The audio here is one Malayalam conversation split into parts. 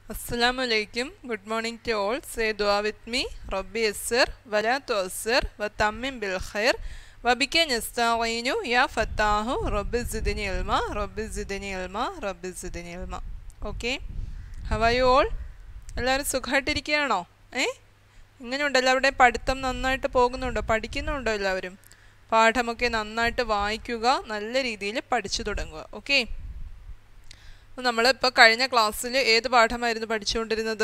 അസ്സലാമു അലൈക്കും good morning to all say ദുആ വിത്ത് മീ റബ്ബി യസ്സർ വലാ തുഅസ്സിർ വ തമ്മിം ബിൽ ഖൈർ വബിക നസ്തഈനു യാ ഫത്താഹു റബ്ബി സിദ്നി ഇൽമ റബ്ബി സിദ്നി ഇൽമ റബ്ബി സിദ്നി ഇൽമ okay how are you all എല്ലാവരും സുഖമായിട്ടിരിക്കുകയാണോ ഏ എങ്ങനെയുണ്ട് എല്ലാവരുടെയും പഠിത്തം നന്നായിട്ട് പോകുന്നുണ്ടോ പഠിക്കുന്നുണ്ടോ എല്ലാവരും പാഠമൊക്കെ നന്നായിട്ട് വായിക്കുക നല്ല രീതിയിൽ പഠിച്ചു തുടങ്ങുക ഓക്കെ നമ്മൾ ഇപ്പോൾ കഴിഞ്ഞ ക്ലാസ്സിൽ ഏത് പാഠമായിരുന്നു പഠിച്ചുകൊണ്ടിരുന്നത്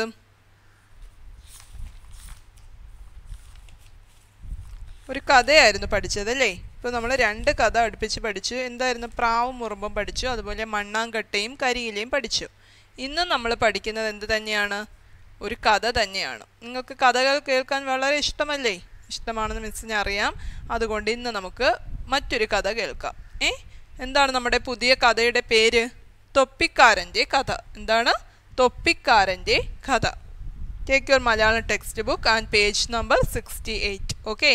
ഒരു കഥയായിരുന്നു പഠിച്ചത് അല്ലേ ഇപ്പോൾ നമ്മൾ രണ്ട് കഥ അടുപ്പിച്ച് പഠിച്ചു എന്തായിരുന്നു പ്രാവും മുറുമ്പും പഠിച്ചു അതുപോലെ മണ്ണാങ്കട്ടയും കരിയിലയും പഠിച്ചു ഇന്ന് നമ്മൾ പഠിക്കുന്നത് എന്ത് തന്നെയാണ് ഒരു കഥ തന്നെയാണ് നിങ്ങൾക്ക് കഥകൾ കേൾക്കാൻ വളരെ ഇഷ്ടമല്ലേ ഇഷ്ടമാണെന്ന് മിസ്സിന് അറിയാം അതുകൊണ്ട് ഇന്ന് നമുക്ക് മറ്റൊരു കഥ കേൾക്കാം ഏ എന്താണ് നമ്മുടെ പുതിയ കഥയുടെ പേര് തൊപ്പിക്കാരൻ്റെ കഥ എന്താണ് തൊപ്പിക്കാരൻ്റെ കഥ take your Malayalam textbook and page number sixty eight okay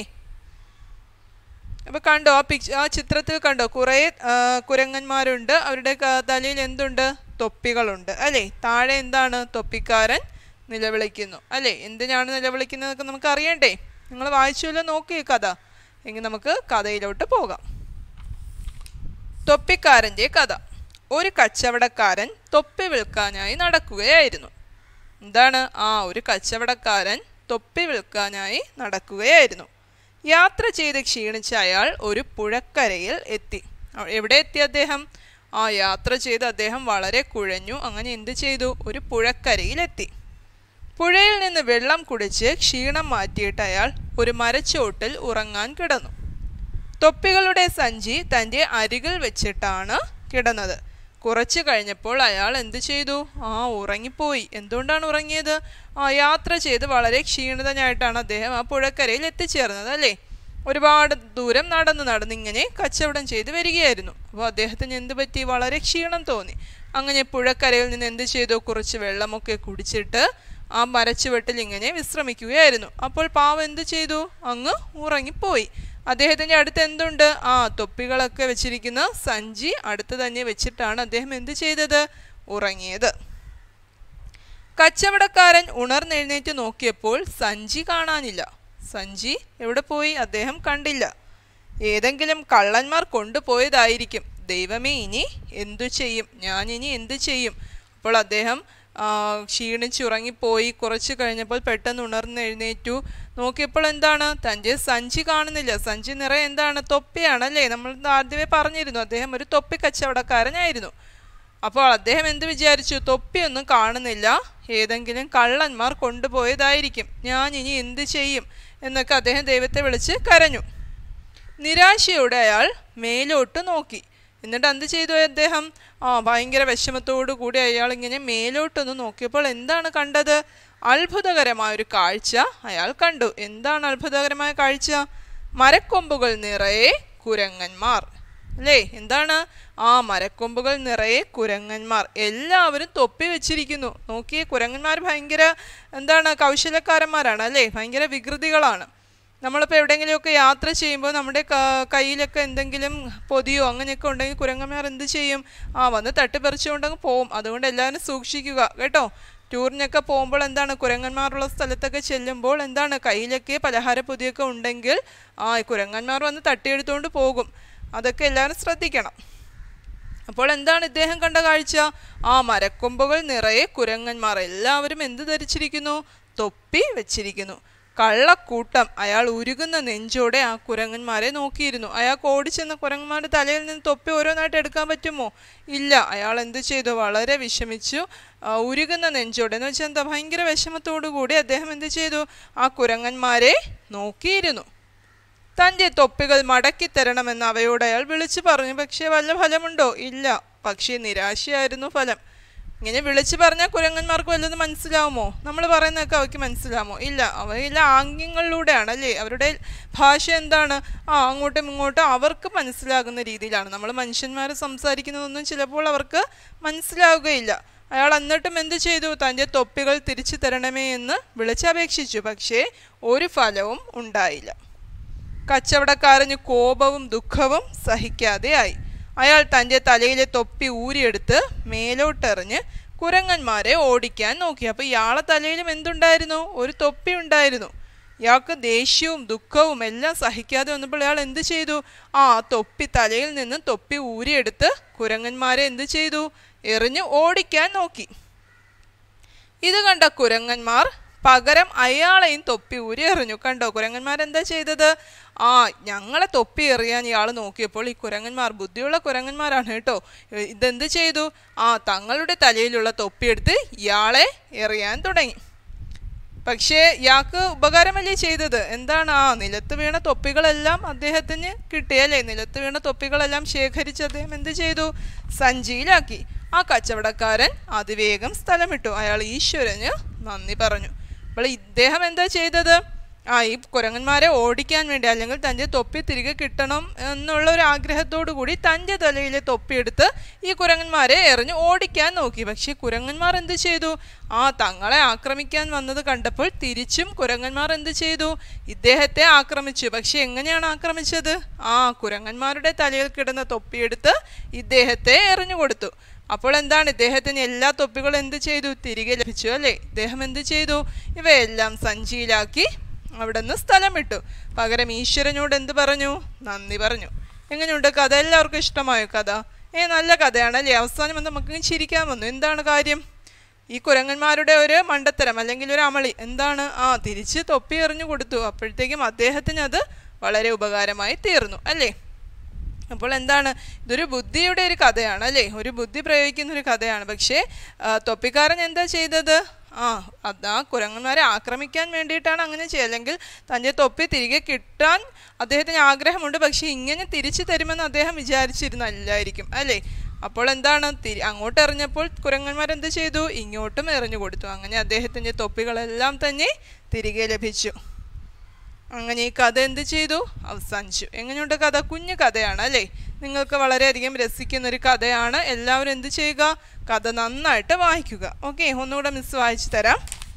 അപ്പോൾ കണ്ടോ ആ പിക്ചർ ആ ചിത്രത്തിൽ കണ്ടോ കുറേ കുരങ്ങന്മാരുണ്ട് അവരുടെ തലയിൽ എന്തുണ്ട് തൊപ്പികളുണ്ട് അല്ലേ താഴെ എന്താണ് തൊപ്പിക്കാരൻ നിലവിളിക്കുന്നു അല്ലേ എന്തിനാണ് നിലവിളിക്കുന്നതൊക്കെ നമുക്ക് അറിയണ്ടേ നിങ്ങൾ വായിച്ചുവല്ലോ നോക്കി കഥ എങ്കിൽ നമുക്ക് കഥയിലോട്ട് പോകാം തൊപ്പിക്കാരൻ്റെ കഥ ഒരു കച്ചവടക്കാരൻ തൊപ്പി വിൽക്കാനായി നടക്കുകയായിരുന്നു എന്താണ് ആ ഒരു കച്ചവടക്കാരൻ തൊപ്പി വിൽക്കാനായി നടക്കുകയായിരുന്നു യാത്ര ചെയ്ത് ക്ഷീണിച്ച അയാൾ ഒരു പുഴക്കരയിൽ എത്തി എവിടെ എത്തി അദ്ദേഹം ആ യാത്ര ചെയ്ത് അദ്ദേഹം വളരെ കുഴഞ്ഞു അങ്ങനെ എന്ത് ചെയ്തു ഒരു പുഴക്കരയിലെത്തി പുഴയിൽ നിന്ന് വെള്ളം കുടിച്ച് ക്ഷീണം മാറ്റിയിട്ട് അയാൾ ഒരു മരച്ചോട്ടിൽ ഉറങ്ങാൻ കിടന്നു തൊപ്പികളുടെ സഞ്ചി തൻ്റെ അരികിൽ വെച്ചിട്ടാണ് കിടന്നത് കുറച്ചു കഴിഞ്ഞപ്പോൾ അയാൾ എന്ത് ചെയ്തു ആ ഉറങ്ങിപ്പോയി എന്തുകൊണ്ടാണ് ഉറങ്ങിയത് ആ യാത്ര ചെയ്ത് വളരെ ക്ഷീണിതനായിട്ടാണ് അദ്ദേഹം ആ പുഴക്കരയിൽ എത്തിച്ചേർന്നത് അല്ലേ ഒരുപാട് ദൂരം നടന്ന് നടന്നിങ്ങനെ കച്ചവടം ചെയ്ത് വരികയായിരുന്നു അപ്പോൾ അദ്ദേഹത്തിന് എന്ത് പറ്റി വളരെ ക്ഷീണം തോന്നി അങ്ങനെ പുഴക്കരയിൽ നിന്ന് എന്ത് ചെയ്തു കുറച്ച് വെള്ളമൊക്കെ കുടിച്ചിട്ട് ആ മരച്ചുവെട്ടിൽ ഇങ്ങനെ വിശ്രമിക്കുകയായിരുന്നു അപ്പോൾ പാവം എന്ത് ചെയ്തു അങ്ങ് ഉറങ്ങിപ്പോയി അദ്ദേഹത്തിൻ്റെ അടുത്ത് എന്തുണ്ട് ആ തൊപ്പികളൊക്കെ വെച്ചിരിക്കുന്ന സഞ്ചി അടുത്ത് തന്നെ വെച്ചിട്ടാണ് അദ്ദേഹം എന്ത് ചെയ്തത് ഉറങ്ങിയത് കച്ചവടക്കാരൻ ഉണർന്നെഴുന്നേറ്റ് നോക്കിയപ്പോൾ സഞ്ചി കാണാനില്ല സഞ്ചി എവിടെ പോയി അദ്ദേഹം കണ്ടില്ല ഏതെങ്കിലും കള്ളന്മാർ കൊണ്ടുപോയതായിരിക്കും ദൈവമേ ഇനി എന്തു ചെയ്യും ഞാൻ ഇനി എന്തു ചെയ്യും അപ്പോൾ അദ്ദേഹം ക്ഷീണിച്ചുറങ്ങിപ്പോയി കുറച്ച് കഴിഞ്ഞപ്പോൾ പെട്ടെന്ന് ഉണർന്നെഴുന്നേറ്റു നോക്കിയപ്പോൾ എന്താണ് തൻ്റെ സഞ്ചി കാണുന്നില്ല സഞ്ചി നിറയെ എന്താണ് തൊപ്പിയാണ് അല്ലേ നമ്മൾ ആദ്യമേ പറഞ്ഞിരുന്നു അദ്ദേഹം ഒരു തൊപ്പി കച്ചവടക്കാരനായിരുന്നു അപ്പോൾ അദ്ദേഹം എന്ത് വിചാരിച്ചു തൊപ്പിയൊന്നും കാണുന്നില്ല ഏതെങ്കിലും കള്ളന്മാർ കൊണ്ടുപോയതായിരിക്കും ഞാൻ ഇനി എന്ത് ചെയ്യും എന്നൊക്കെ അദ്ദേഹം ദൈവത്തെ വിളിച്ച് കരഞ്ഞു നിരാശയോടെ അയാൾ മേലോട്ട് നോക്കി എന്നിട്ട് എന്ത് ചെയ്തു അദ്ദേഹം ആ ഭയങ്കര വിഷമത്തോടു കൂടി അയാൾ ഇങ്ങനെ മേലോട്ടൊന്ന് നോക്കിയപ്പോൾ എന്താണ് കണ്ടത് അത്ഭുതകരമായ ഒരു കാഴ്ച അയാൾ കണ്ടു എന്താണ് അത്ഭുതകരമായ കാഴ്ച മരക്കൊമ്പുകൾ നിറയെ കുരങ്ങന്മാർ അല്ലേ എന്താണ് ആ മരക്കൊമ്പുകൾ നിറയെ കുരങ്ങന്മാർ എല്ലാവരും തൊപ്പി വെച്ചിരിക്കുന്നു നോക്കിയേ കുരങ്ങന്മാർ ഭയങ്കര എന്താണ് കൗശലക്കാരന്മാരാണ് അല്ലേ ഭയങ്കര വികൃതികളാണ് നമ്മളിപ്പോൾ എവിടെയെങ്കിലുമൊക്കെ യാത്ര ചെയ്യുമ്പോൾ നമ്മുടെ കയ്യിലൊക്കെ എന്തെങ്കിലും പൊതിയോ അങ്ങനെയൊക്കെ ഉണ്ടെങ്കിൽ കുരങ്ങന്മാർ എന്ത് ചെയ്യും ആ വന്ന് തട്ടിപ്പറിച്ചുകൊണ്ടങ്ങ് പോവും അതുകൊണ്ട് എല്ലാവരും സൂക്ഷിക്കുക കേട്ടോ ടൂറിനൊക്കെ പോകുമ്പോൾ എന്താണ് കുരങ്ങന്മാരുള്ള സ്ഥലത്തൊക്കെ ചെല്ലുമ്പോൾ എന്താണ് കയ്യിലൊക്കെ പലഹാര പൊതിയൊക്കെ ഉണ്ടെങ്കിൽ ആ കുരങ്ങന്മാർ വന്ന് തട്ടിയെടുത്തുകൊണ്ട് പോകും അതൊക്കെ എല്ലാവരും ശ്രദ്ധിക്കണം അപ്പോൾ എന്താണ് ഇദ്ദേഹം കണ്ട കാഴ്ച ആ മരക്കൊമ്പുകൾ നിറയെ കുരങ്ങന്മാർ എല്ലാവരും എന്ത് ധരിച്ചിരിക്കുന്നു തൊപ്പി വെച്ചിരിക്കുന്നു കള്ളക്കൂട്ടം അയാൾ ഉരുകുന്ന നെഞ്ചോടെ ആ കുരങ്ങന്മാരെ നോക്കിയിരുന്നു അയാൾക്ക് ഓടിച്ചെന്ന കുരങ്ങന്മാരുടെ തലയിൽ നിന്ന് തൊപ്പി ഓരോന്നായിട്ട് എടുക്കാൻ പറ്റുമോ ഇല്ല അയാൾ എന്ത് ചെയ്തു വളരെ വിഷമിച്ചു ഉരുകുന്ന നെഞ്ചോടെ എന്ന് വെച്ചാൽ എന്താ ഭയങ്കര വിഷമത്തോടു കൂടി അദ്ദേഹം എന്ത് ചെയ്തു ആ കുരങ്ങന്മാരെ നോക്കിയിരുന്നു തൻ്റെ തൊപ്പികൾ മടക്കി തരണമെന്ന് അവയോട് അയാൾ വിളിച്ചു പറഞ്ഞു പക്ഷേ വല്ല ഫലമുണ്ടോ ഇല്ല പക്ഷേ നിരാശയായിരുന്നു ഫലം ഇങ്ങനെ വിളിച്ചു പറഞ്ഞാൽ കുരങ്ങന്മാർക്ക് വല്ലതും മനസ്സിലാവുമോ നമ്മൾ പറയുന്നതൊക്കെ അവയ്ക്ക് മനസ്സിലാവുമോ ഇല്ല അവയിലെ ആംഗ്യങ്ങളിലൂടെയാണ് അല്ലേ അവരുടെ ഭാഷ എന്താണ് ആ അങ്ങോട്ടും ഇങ്ങോട്ടും അവർക്ക് മനസ്സിലാകുന്ന രീതിയിലാണ് നമ്മൾ മനുഷ്യന്മാർ സംസാരിക്കുന്നതൊന്നും ചിലപ്പോൾ അവർക്ക് മനസ്സിലാവുകയില്ല അയാൾ എന്നിട്ടും എന്ത് ചെയ്തു തൻ്റെ തൊപ്പികൾ തിരിച്ചു തരണമേ എന്ന് വിളിച്ചപേക്ഷിച്ചു പക്ഷേ ഒരു ഫലവും ഉണ്ടായില്ല കച്ചവടക്കാരന് കോപവും ദുഃഖവും സഹിക്കാതെയായി അയാൾ തൻ്റെ തലയിലെ തൊപ്പി ഊരിയെടുത്ത് മേലോട്ടെറിഞ്ഞ് കുരങ്ങന്മാരെ ഓടിക്കാൻ നോക്കി അപ്പോൾ ഇയാളെ തലയിലും എന്തുണ്ടായിരുന്നു ഒരു തൊപ്പി ഉണ്ടായിരുന്നു ഇയാൾക്ക് ദേഷ്യവും ദുഃഖവും എല്ലാം സഹിക്കാതെ വന്നപ്പോൾ ഇയാൾ എന്ത് ചെയ്തു ആ തൊപ്പി തലയിൽ നിന്ന് തൊപ്പി ഊരിയെടുത്ത് കുരങ്ങന്മാരെ എന്ത് ചെയ്തു എറിഞ്ഞ് ഓടിക്കാൻ നോക്കി ഇത് കണ്ട കുരങ്ങന്മാർ പകരം അയാളെയും തൊപ്പി ഊരി എറിഞ്ഞു കണ്ടോ കുരങ്ങന്മാരെന്താ ചെയ്തത് ആ ഞങ്ങളെ തൊപ്പി എറിയാൻ ഇയാൾ നോക്കിയപ്പോൾ ഈ കുരങ്ങന്മാർ ബുദ്ധിയുള്ള കുരങ്ങന്മാരാണ് കേട്ടോ ഇതെന്ത് ചെയ്തു ആ തങ്ങളുടെ തലയിലുള്ള തൊപ്പിയെടുത്ത് ഇയാളെ എറിയാൻ തുടങ്ങി പക്ഷേ ഇയാൾക്ക് ഉപകാരമല്ലേ ചെയ്തത് എന്താണ് ആ നിലത്ത് വീണ തൊപ്പികളെല്ലാം അദ്ദേഹത്തിന് കിട്ടിയല്ലേ നിലത്ത് വീണ തൊപ്പികളെല്ലാം ശേഖരിച്ച് അദ്ദേഹം എന്ത് ചെയ്തു സഞ്ചിയിലാക്കി ആ കച്ചവടക്കാരൻ അതിവേഗം സ്ഥലം വിട്ടു അയാൾ ഈശ്വരന് നന്ദി പറഞ്ഞു അപ്പോൾ ഇദ്ദേഹം എന്താ ചെയ്തത് ആ ഈ കുരങ്ങന്മാരെ ഓടിക്കാൻ വേണ്ടി അല്ലെങ്കിൽ തൻ്റെ തൊപ്പി തിരികെ കിട്ടണം എന്നുള്ള ഒരു ആഗ്രഹത്തോടു കൂടി തൻ്റെ തലയിലെ തൊപ്പിയെടുത്ത് ഈ കുരങ്ങന്മാരെ എറിഞ്ഞ് ഓടിക്കാൻ നോക്കി പക്ഷേ കുരങ്ങന്മാർ എന്ത് ചെയ്തു ആ തങ്ങളെ ആക്രമിക്കാൻ വന്നത് കണ്ടപ്പോൾ തിരിച്ചും കുരങ്ങന്മാർ എന്ത് ചെയ്തു ഇദ്ദേഹത്തെ ആക്രമിച്ചു പക്ഷെ എങ്ങനെയാണ് ആക്രമിച്ചത് ആ കുരങ്ങന്മാരുടെ തലയിൽ കിടന്ന തൊപ്പിയെടുത്ത് ഇദ്ദേഹത്തെ എറിഞ്ഞു കൊടുത്തു അപ്പോൾ എന്താണ് ഇദ്ദേഹത്തിന് എല്ലാ തൊപ്പികളും എന്ത് ചെയ്തു തിരികെ ലഭിച്ചു അല്ലേ ഇദ്ദേഹം എന്ത് ചെയ്തു ഇവയെല്ലാം സഞ്ചിയിലാക്കി അവിടെ നിന്ന് സ്ഥലം വിട്ടു പകരം ഈശ്വരനോട് എന്ത് പറഞ്ഞു നന്ദി പറഞ്ഞു എങ്ങനെയുണ്ട് കഥ എല്ലാവർക്കും ഇഷ്ടമായോ കഥ ഏ നല്ല കഥയാണ് അല്ലേ അവസാനം വന്ന് നമുക്ക് ചിരിക്കാൻ വന്നു എന്താണ് കാര്യം ഈ കുരങ്ങന്മാരുടെ ഒരു മണ്ടത്തരം അല്ലെങ്കിൽ ഒരു അമളി എന്താണ് ആ തിരിച്ച് തൊപ്പി എറിഞ്ഞു കൊടുത്തു അപ്പോഴത്തേക്കും അദ്ദേഹത്തിന് അത് വളരെ ഉപകാരമായി തീർന്നു അല്ലേ അപ്പോൾ എന്താണ് ഇതൊരു ബുദ്ധിയുടെ ഒരു കഥയാണ് അല്ലേ ഒരു ബുദ്ധി പ്രയോഗിക്കുന്ന ഒരു കഥയാണ് പക്ഷേ തൊപ്പിക്കാരൻ എന്താ ചെയ്തത് ആ അത് ആ കുരങ്ങന്മാരെ ആക്രമിക്കാൻ വേണ്ടിയിട്ടാണ് അങ്ങനെ ചെയ്യുക അല്ലെങ്കിൽ തൻ്റെ തൊപ്പി തിരികെ കിട്ടാൻ അദ്ദേഹത്തിന് ആഗ്രഹമുണ്ട് പക്ഷേ ഇങ്ങനെ തിരിച്ചു തരുമെന്ന് അദ്ദേഹം വിചാരിച്ചിരുന്നല്ലായിരിക്കും അല്ലേ അപ്പോൾ എന്താണ് തിരി അങ്ങോട്ട് എറിഞ്ഞപ്പോൾ കുരങ്ങന്മാരെന്ത് ചെയ്തു ഇങ്ങോട്ടും എറിഞ്ഞു കൊടുത്തു അങ്ങനെ അദ്ദേഹത്തിൻ്റെ തൊപ്പികളെല്ലാം തന്നെ തിരികെ ലഭിച്ചു അങ്ങനെ ഈ കഥ എന്ത് ചെയ്തു അവസാനിച്ചു എങ്ങനെയുണ്ട് കഥ കുഞ്ഞു കഥയാണ് അല്ലേ നിങ്ങൾക്ക് വളരെയധികം രസിക്കുന്ന ഒരു കഥയാണ് എല്ലാവരും എന്ത് ചെയ്യുക കഥ നന്നായിട്ട് വായിക്കുക ഓക്കെ ഒന്നുകൂടെ മിസ് വായിച്ചു തരാം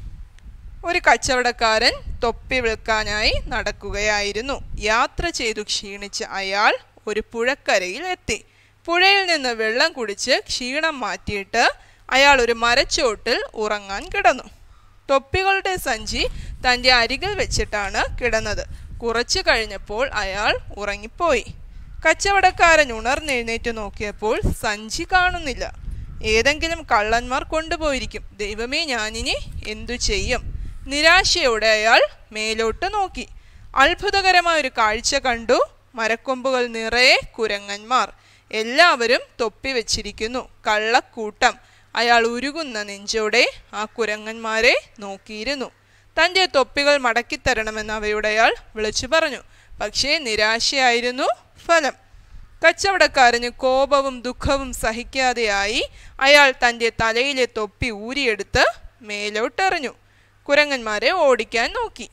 ഒരു കച്ചവടക്കാരൻ തൊപ്പി വിൽക്കാനായി നടക്കുകയായിരുന്നു യാത്ര ചെയ്തു ക്ഷീണിച്ച അയാൾ ഒരു പുഴക്കരയിൽ എത്തി പുഴയിൽ നിന്ന് വെള്ളം കുടിച്ച് ക്ഷീണം മാറ്റിയിട്ട് അയാൾ ഒരു മരച്ചോട്ടിൽ ഉറങ്ങാൻ കിടന്നു തൊപ്പികളുടെ സഞ്ചി തൻ്റെ അരികിൽ വെച്ചിട്ടാണ് കിടന്നത് കുറച്ചു കഴിഞ്ഞപ്പോൾ അയാൾ ഉറങ്ങിപ്പോയി കച്ചവടക്കാരൻ ഉണർന്നെഴുന്നേറ്റ് നോക്കിയപ്പോൾ സഞ്ചി കാണുന്നില്ല ഏതെങ്കിലും കള്ളന്മാർ കൊണ്ടുപോയിരിക്കും ദൈവമേ ഞാനിനി എന്തു ചെയ്യും നിരാശയോടെ അയാൾ മേലോട്ട് നോക്കി അത്ഭുതകരമായ ഒരു കാഴ്ച കണ്ടു മരക്കൊമ്പുകൾ നിറയെ കുരങ്ങന്മാർ എല്ലാവരും തൊപ്പി വെച്ചിരിക്കുന്നു കള്ളക്കൂട്ടം അയാൾ ഉരുകുന്ന നെഞ്ചോടെ ആ കുരങ്ങന്മാരെ നോക്കിയിരുന്നു തൻ്റെ തൊപ്പികൾ മടക്കിത്തരണമെന്ന് അവയോട് അയാൾ വിളിച്ചു പറഞ്ഞു പക്ഷേ നിരാശയായിരുന്നു ഫലം കച്ചവടക്കാരന് കോപവും ദുഃഖവും സഹിക്കാതെയായി അയാൾ തൻ്റെ തലയിലെ തൊപ്പി ഊരിയെടുത്ത് മേലോട്ടെറിഞ്ഞു കുരങ്ങന്മാരെ ഓടിക്കാൻ നോക്കി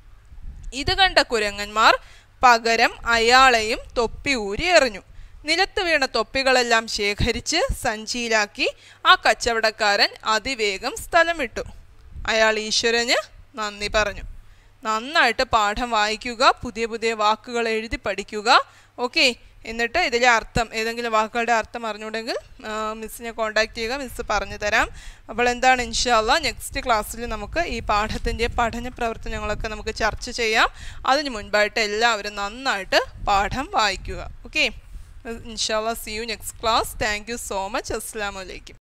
ഇത് കണ്ട കുരങ്ങന്മാർ പകരം അയാളെയും തൊപ്പി ഊരി എറിഞ്ഞു നിലത്ത് വീണ തൊപ്പികളെല്ലാം ശേഖരിച്ച് സഞ്ചിയിലാക്കി ആ കച്ചവടക്കാരൻ അതിവേഗം സ്ഥലം വിട്ടു അയാൾ ഈശ്വരന് നന്ദി പറഞ്ഞു നന്നായിട്ട് പാഠം വായിക്കുക പുതിയ പുതിയ വാക്കുകൾ എഴുതി പഠിക്കുക ഓക്കെ എന്നിട്ട് ഇതിലെ അർത്ഥം ഏതെങ്കിലും വാക്കുകളുടെ അർത്ഥം അറിഞ്ഞുണ്ടെങ്കിൽ മിസ്സിനെ കോൺടാക്ട് ചെയ്യുക മിസ്സ് പറഞ്ഞു തരാം അപ്പോൾ എന്താണ് ഇൻഷാല്ല നെക്സ്റ്റ് ക്ലാസ്സിൽ നമുക്ക് ഈ പാഠത്തിൻ്റെ പഠന പ്രവർത്തനങ്ങളൊക്കെ നമുക്ക് ചർച്ച ചെയ്യാം അതിന് മുൻപായിട്ട് എല്ലാവരും നന്നായിട്ട് പാഠം വായിക്കുക ഓക്കെ ഇൻഷാല്ല see you next class thank you so much അസ്സാം വലൈക്കും